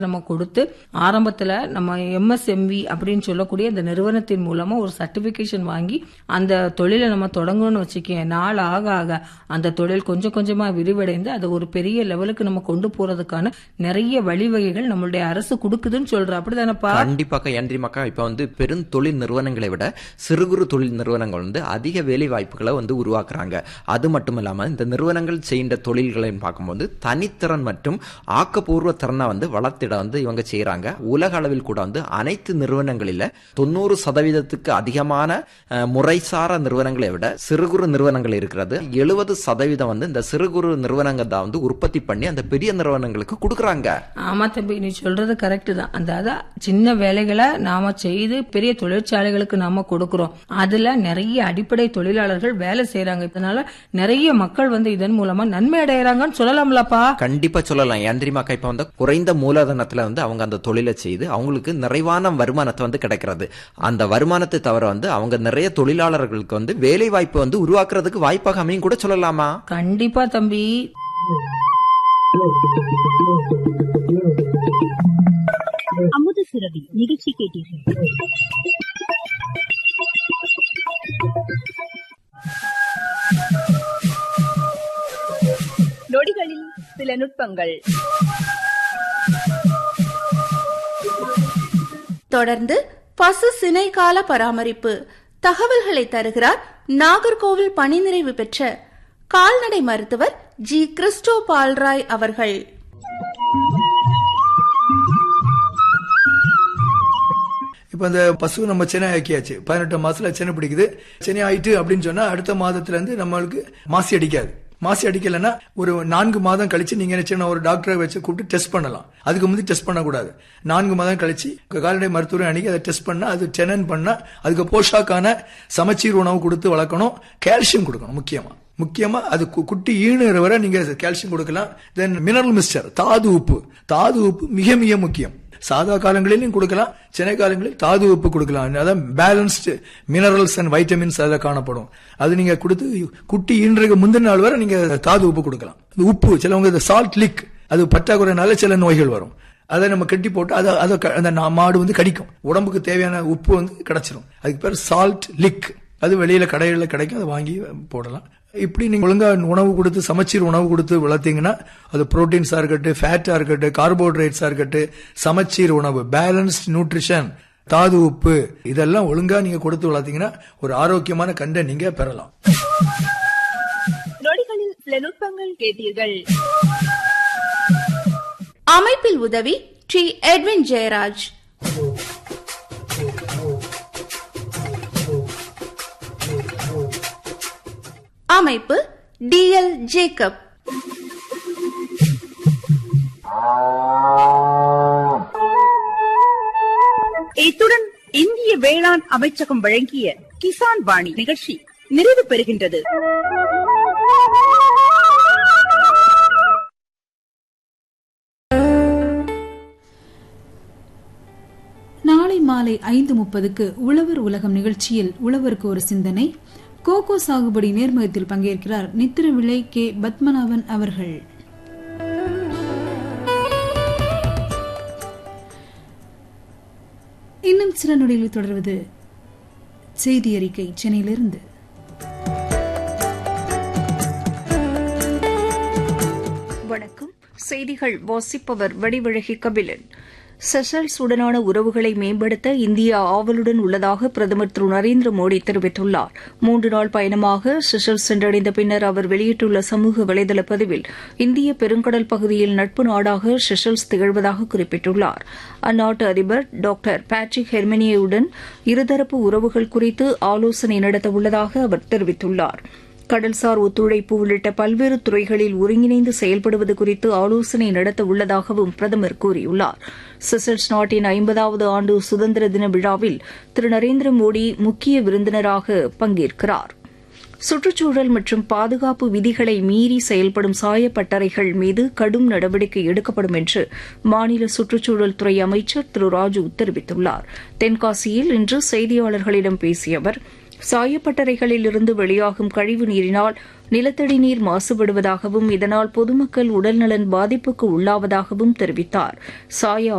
நம்ம கொடுத்து ஆரம்பத்துல நம்ம எம்எஸ்எம்வி அப்படின்னு சொல்லக்கூடிய இந்த நிறுவனத்தின் மூலமா ஒரு சர்டிபிகேஷன் வாங்கி அந்த தொழிலை நம்ம தொடங்கணும்னு வச்சுக்கேன் நாள் ஆக ஆக அந்த தொழில் கொஞ்சம் கொஞ்சமா விரிவடைந்து அதை ஒரு பெரிய லெவலுக்கு நம்ம கொண்டு போறதுக்கான நிறைய வழிவகைகள் நம்மளுடைய அரசு கொடுக்குதுன்னு சொல்ற அப்படிதானப்பா கண்டிப்பாக ஏன் தெரியுமாக்கா இப்போ வந்து பெருந்தொழில் நிறுவனங்களை விட சிறு குறு தொழில் நிறுவனங்கள் வந்து அதிக வேலை வாய்ப்புகளை வந்து உருவாக்குறாங்க அது மட்டும் இல்லாம இந்த நிறுவனங்கள் செய்கின்ற தொழில்களை பார்க்கும்போது தனித்திறன் மற்றும் ஆக்கப்பூர்வ திறனை வந்து வளர்த்திட வந்து இவங்க செய்யறாங்க உலக அளவில் கூட வந்து அனைத்து நிறுவனங்களில தொண்ணூறு சதவீதத்துக்கு அதிகமான அஹ், முறைசாரா நிறுவனங்களை விட சிறு குறு நிறுவனங்கள் இருக்கிறது எழுபது சதவீதம் வந்து இந்த சிறு குறு நிறுவனங்கள் தான் வந்து உற்பத்தி பண்ணி அந்த பெரிய நிறுவனங்களுக்கு கொடுக்குறாங்க ஆமா தம்பி நீ சொல்றது கரெக்ட் தான் அந்த அதான் சின்ன வேலைகளை நாம செய்து பெரிய தொழிற்சாலைகளுக்கு நாம கொடுக்கிறோம் அதுல நிறைய அடிப்படை தொழிலாளர்கள் வேலை செய்யறாங்க இதனால நிறைய மக்கள் வந்து இதன் மூலமா நன்மை அடையறாங்கன்னு சொல்லலாம்லப்பா கண்டிப்பா சொல்லலாம் ஏன் தெரியுமாக்கா இப்ப வந்து குறைந்த மூலதனத்துல வந்து அவங்க அந்த தொழிலை செய்து அவங்களுக்கு நிறைவான வருமானத்தை வந்து கிடைக்கிறது அந்த வருமானத்தை தவிர வந்து அவங்க நிறைய தொழிலாளர்களுக்கு வந்து வேலை வாய்ப்பு வந்து உருவாக்குறதுக்கு வாய்ப்பாக அமையும் கூட சொல்லலாமா கண்டிப்பா தம்பி அமுத சுரபி நிகழ்ச்சி கேட்டீர்கள் நொடிகளில் சில நுட்பங்கள் தொடர்ந்து பசு சினைக்கால பராமரிப்பு தகவல்களை தருகிறார் நாகர்கோவில் பணி நிறைவு பெற்ற கால்நடை மருத்துவர் ஜி கிறிஸ்டோ பால்ராய் அவர்கள் இப்போ இந்த பசு நம்ம சென்னை ஆக்கியாச்சு பதினெட்டு மாசத்துல சென்னை பிடிக்குது சென்னை ஆயிட்டு அப்படின்னு சொன்னா அடுத்த மாதத்துல இருந்து நம்மளுக்கு மாசி அடிக்காது மாசி அடிக்கலைன்னா ஒரு நான்கு மாதம் கழிச்சு நீங்க என்ன செய்யணும், ஒரு டாக்டரை வச்சு கூப்பிட்டு டெஸ்ட் பண்ணலாம் அதுக்கு முந்தி டெஸ்ட் பண்ணக்கூடாது நான்கு மாதம் கழிச்சு கால்நடை மருத்துவரை அணுகி அதை டெஸ்ட் பண்ணா அது டெனன் பண்ணா அதுக்கு போஷாக்கான சமச்சீர் உணவு கொடுத்து வளர்க்கணும் கால்சியம் கொடுக்கணும் முக்கியமா முக்கியமா அது கு- குட்டி ஈணுற வரை நீங்க கால்சியம் கொடுக்கலாம் தென் மினரல் மிஸ்டர் தாது உப்பு தாது உப்பு மிக மிக முக்கியம் சாதா காலங்களிலும் கொடுக்கலாம் சினை காலங்களில் தாது உப்பு கொடுக்கலாம் அதான் பேலன்ஸ்டு மினரல்ஸ் அண்ட் வைட்டமின்ஸ் அதில் காணப்படும் அது நீங்க கொடுத்து குட்டி ஈன்றதுக்கு முந்தின நாள் வரை நீங்க தாது உப்பு கொடுக்கலாம் இந்த உப்பு சிலவங்க இந்த சால்ட் லிக் அது பற்றாக்குறைனால சில நோய்கள் வரும் அதை நம்ம கட்டி போட்டு அதை அதை க- அந்த நா- மாடு வந்து கடிக்கும் உடம்புக்கு தேவையான உப்பு வந்து கிடைச்சிரும் அதுக்கு பேர் சால்ட் லிக் அது வெளியில கடைகளில் கிடைக்கும் அதை வாங்கி போடலாம் இப்படி நீங்க ஒழுங்கா உணவு கொடுத்து சமச்சீர் உணவு கொடுத்து வளர்த்தீங்கன்னா அது புரோட்டீன்ஸா இருக்கட்டும் ஃபேட்டா இருக்கட்டும் கார்போஹைட்ரேட்ஸா இருக்கட்டும் சமச்சீர் உணவு பேலன்ஸ்ட் நியூட்ரிஷன் தாது உப்பு இதெல்லாம் ஒழுங்கா நீங்க கொடுத்து வளர்த்தீங்கன்னா ஒரு ஆரோக்கியமான கண்டை நீங்க பெறலாம் நொடிகளில் சில நுட்பங்கள் கேட்டீர்கள் அமைப்பில் உதவி டி எட்வின் ஜெயராஜ் அமைப்பு டிஎல் ஜேக்கப் இத்துடன் இந்திய வேளாண் அமைச்சகம் வழங்கிய கிசான் வாணி நிகழ்ச்சி நிறைவு பெறுகின்றது நாளை மாலை ஐந்து முப்பதுக்கு உழவர் உலகம் நிகழ்ச்சியில் உழவருக்கு ஒரு சிந்தனை கோகோ சாகுபடி நேர்முகத்தில் பங்கேற்கிறார் நித்திரவிளை கே பத்மநாபன் அவர்கள் இன்னும் சில நொடியில் தொடர்வது செய்தி அறிக்கை சென்னையிலிருந்து வணக்கம் செய்திகள் வாசிப்பவர் வடிவழகி கபிலன் செஷல்ஸ் உடனான உறவுகளை மேம்படுத்த இந்தியா ஆவலுடன் உள்ளதாக பிரதமர் திரு நரேந்திர மோடி தெரிவித்துள்ளார் மூன்று நாள் பயணமாக செஷல்ஸ் சென்றடைந்த பின்னர் அவர் வெளியிட்டுள்ள சமூக வலைதள பதிவில் இந்திய பெருங்கடல் பகுதியில் நட்பு நாடாக செஷல்ஸ் திகழ்வதாக குறிப்பிட்டுள்ளார் அந்நாட்டு அதிபர் டாக்டர் பேட்ரிக் ஹெர்மினியுடன் இருதரப்பு உறவுகள் குறித்து ஆலோசனை நடத்த உள்ளதாக அவர் தெரிவித்துள்ளார் கடல்சார் ஒத்துழைப்பு உள்ளிட்ட பல்வேறு துறைகளில் ஒருங்கிணைந்து செயல்படுவது குறித்து ஆலோசனை நடத்த உள்ளதாகவும் பிரதமர் கூறியுள்ளார் செசல்ஸ் நாட்டின் ஐம்பதாவது ஆண்டு சுதந்திர தின விழாவில் திரு நரேந்திர மோடி முக்கிய விருந்தினராக பங்கேற்கிறார் சுற்றுச்சூழல் மற்றும் பாதுகாப்பு விதிகளை மீறி செயல்படும் சாயப்பட்டறைகள் மீது கடும் நடவடிக்கை எடுக்கப்படும் என்று மாநில சுற்றுச்சூழல் துறை அமைச்சர் திரு ராஜு தெரிவித்துள்ளார் தென்காசியில் இன்று செய்தியாளர்களிடம் பேசிய அவர் சாயப்பட்டறைகளிலிருந்து வெளியாகும் கழிவு நீரினால் நிலத்தடி நீர் மாசுபடுவதாகவும் இதனால் பொதுமக்கள் உடல்நலன் பாதிப்புக்கு உள்ளாவதாகவும் தெரிவித்தார் சாய